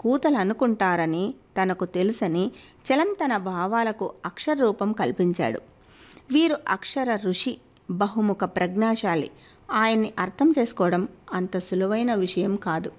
కూతలు అనుకుంటారని తనకు తెలుసని చలం తన భావాలకు అక్షర రూపం కల్పించాడు వీరు అక్షర ఋషి బహుముఖ ప్రజ్ఞాశాలి ఆయన్ని అర్థం చేసుకోవడం అంత సులువైన విషయం కాదు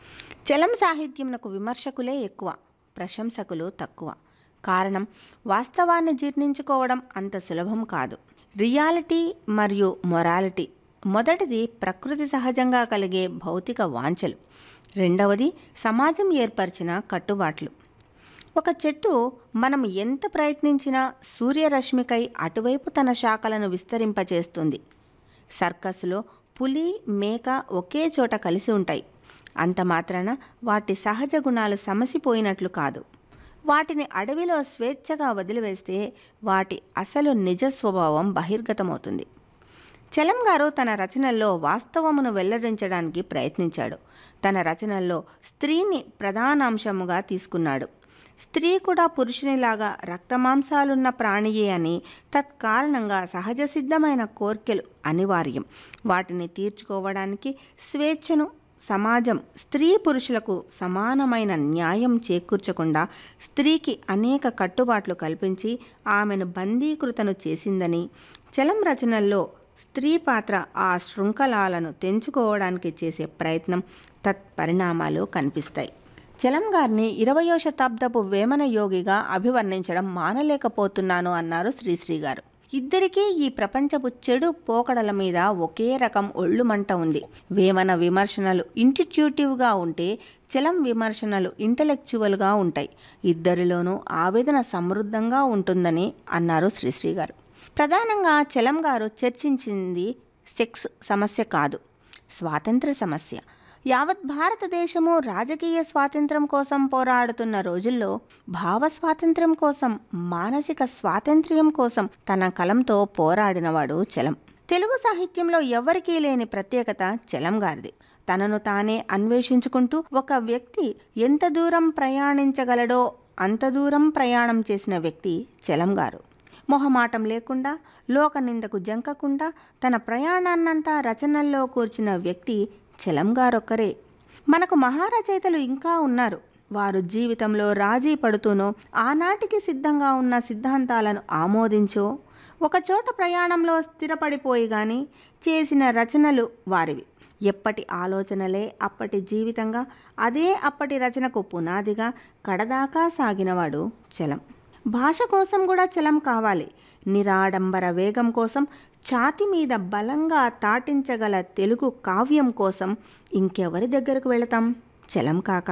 చలం సాహిత్యంకు విమర్శకులే ఎక్కువ ప్రశంసకులు తక్కువ కారణం వాస్తవాన్ని జీర్ణించుకోవడం అంత సులభం కాదు రియాలిటీ మరియు మొరాలిటీ మొదటిది ప్రకృతి సహజంగా కలిగే భౌతిక వాంఛలు రెండవది సమాజం ఏర్పరిచిన కట్టుబాట్లు ఒక చెట్టు మనం ఎంత ప్రయత్నించినా సూర్యరశ్మికై అటువైపు తన శాఖలను విస్తరింపచేస్తుంది సర్కస్లో పులి మేక ఒకే చోట కలిసి ఉంటాయి అంత మాత్రాన వాటి సహజ గుణాలు సమసిపోయినట్లు కాదు వాటిని అడవిలో స్వేచ్ఛగా వదిలివేస్తే వాటి అసలు నిజ స్వభావం బహిర్గతమవుతుంది చలం గారు తన రచనల్లో వాస్తవమును వెల్లడించడానికి ప్రయత్నించాడు తన రచనల్లో స్త్రీని ప్రధానాంశముగా తీసుకున్నాడు స్త్రీ కూడా పురుషునిలాగా రక్తమాంసాలున్న ప్రాణియే అని తత్కారణంగా సహజ సిద్ధమైన కోర్కెలు అనివార్యం వాటిని తీర్చుకోవడానికి స్వేచ్ఛను సమాజం స్త్రీ పురుషులకు సమానమైన న్యాయం చేకూర్చకుండా స్త్రీకి అనేక కట్టుబాట్లు కల్పించి ఆమెను బందీకృతను చేసిందని చలం రచనల్లో స్త్రీ పాత్ర ఆ శృంఖలాలను తెంచుకోవడానికి చేసే ప్రయత్నం తత్పరిణామాలు కనిపిస్తాయి చలం గారిని ఇరవయో శతాబ్దపు వేమన యోగిగా అభివర్ణించడం మానలేకపోతున్నాను అన్నారు శ్రీశ్రీ గారు ఇద్దరికీ ఈ ప్రపంచపు చెడు పోకడల మీద ఒకే రకం ఒళ్ళు మంట ఉంది వేమన విమర్శనలు ఇంటిట్యూటివ్గా ఉంటే చలం విమర్శనలు ఇంటలెక్చువల్గా ఉంటాయి ఇద్దరిలోనూ ఆవేదన సమృద్ధంగా ఉంటుందని అన్నారు శ్రీశ్రీ గారు ప్రధానంగా చలం గారు చర్చించింది సెక్స్ సమస్య కాదు స్వాతంత్ర సమస్య యావత్ భారతదేశము రాజకీయ స్వాతంత్రం కోసం పోరాడుతున్న రోజుల్లో భావ స్వాతంత్ర్యం కోసం మానసిక స్వాతంత్ర్యం కోసం తన కలంతో పోరాడినవాడు చలం తెలుగు సాహిత్యంలో ఎవరికీ లేని ప్రత్యేకత చలం గారిది తనను తానే అన్వేషించుకుంటూ ఒక వ్యక్తి ఎంత దూరం ప్రయాణించగలడో అంత దూరం ప్రయాణం చేసిన వ్యక్తి చలం గారు మొహమాటం లేకుండా లోక నిందకు జంకకుండా తన ప్రయాణాన్నంతా రచనల్లో కూర్చిన వ్యక్తి చలం గారొక్కరే మనకు మహారచయితలు ఇంకా ఉన్నారు వారు జీవితంలో రాజీ పడుతూనో ఆనాటికి సిద్ధంగా ఉన్న సిద్ధాంతాలను ఆమోదించో ఒకచోట ప్రయాణంలో స్థిరపడిపోయి గాని చేసిన రచనలు వారివి ఎప్పటి ఆలోచనలే అప్పటి జీవితంగా అదే అప్పటి రచనకు పునాదిగా కడదాకా సాగినవాడు చలం భాష కోసం కూడా చలం కావాలి నిరాడంబర వేగం కోసం ఛాతి మీద బలంగా తాటించగల తెలుగు కావ్యం కోసం ఇంకెవరి దగ్గరకు వెళతాం చలం కాక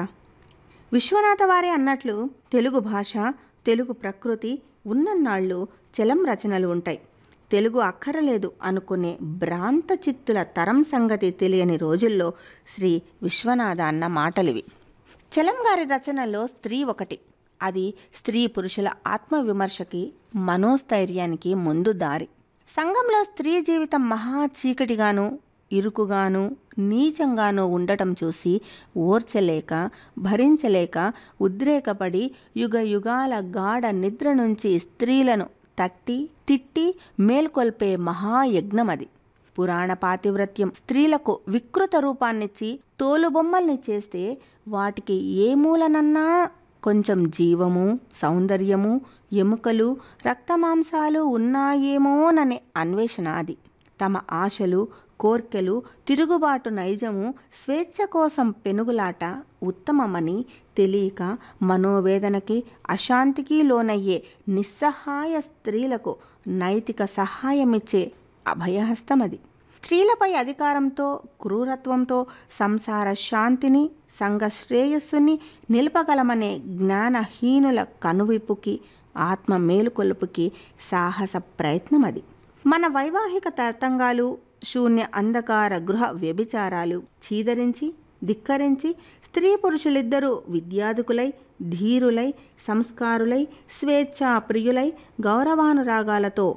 విశ్వనాథ వారే అన్నట్లు తెలుగు భాష తెలుగు ప్రకృతి ఉన్నన్నాళ్ళు చలం రచనలు ఉంటాయి తెలుగు అక్కరలేదు అనుకునే భ్రాంత చిత్తుల తరం సంగతి తెలియని రోజుల్లో శ్రీ విశ్వనాథ అన్న మాటలివి చలం గారి రచనల్లో స్త్రీ ఒకటి అది స్త్రీ పురుషుల ఆత్మవిమర్శకి మనోస్థైర్యానికి ముందు దారి సంఘంలో స్త్రీ జీవితం మహా చీకటిగాను ఇరుకుగాను నీచంగాను ఉండటం చూసి ఓర్చలేక భరించలేక ఉద్రేకపడి యుగ యుగాల గాఢ నిద్ర నుంచి స్త్రీలను తట్టి తిట్టి మేల్కొల్పే మహాయజ్ఞమది పురాణ పాతివ్రత్యం స్త్రీలకు వికృత రూపాన్నిచ్చి తోలుబొమ్మల్ని చేస్తే వాటికి ఏ మూలనన్నా కొంచెం జీవము సౌందర్యము ఎముకలు రక్తమాంసాలు ఉన్నాయేమోననే అన్వేషణ అది తమ ఆశలు కోర్కెలు తిరుగుబాటు నైజము స్వేచ్ఛ కోసం పెనుగులాట ఉత్తమమని తెలియక మనోవేదనకి అశాంతికి లోనయ్యే నిస్సహాయ స్త్రీలకు నైతిక సహాయమిచ్చే అభయహస్తమది స్త్రీలపై అధికారంతో క్రూరత్వంతో సంసార శాంతిని సంఘ శ్రేయస్సుని నిలపగలమనే జ్ఞానహీనుల కనువిప్పుకి ఆత్మ మేలుకొలుపుకి సాహస ప్రయత్నం అది మన వైవాహిక తతంగాలు శూన్య అంధకార గృహ వ్యభిచారాలు చీదరించి ధిక్కరించి స్త్రీ పురుషులిద్దరూ విద్యాధికులై ధీరులై సంస్కారులై స్వేచ్ఛా ప్రియులై గౌరవానురాగాలతో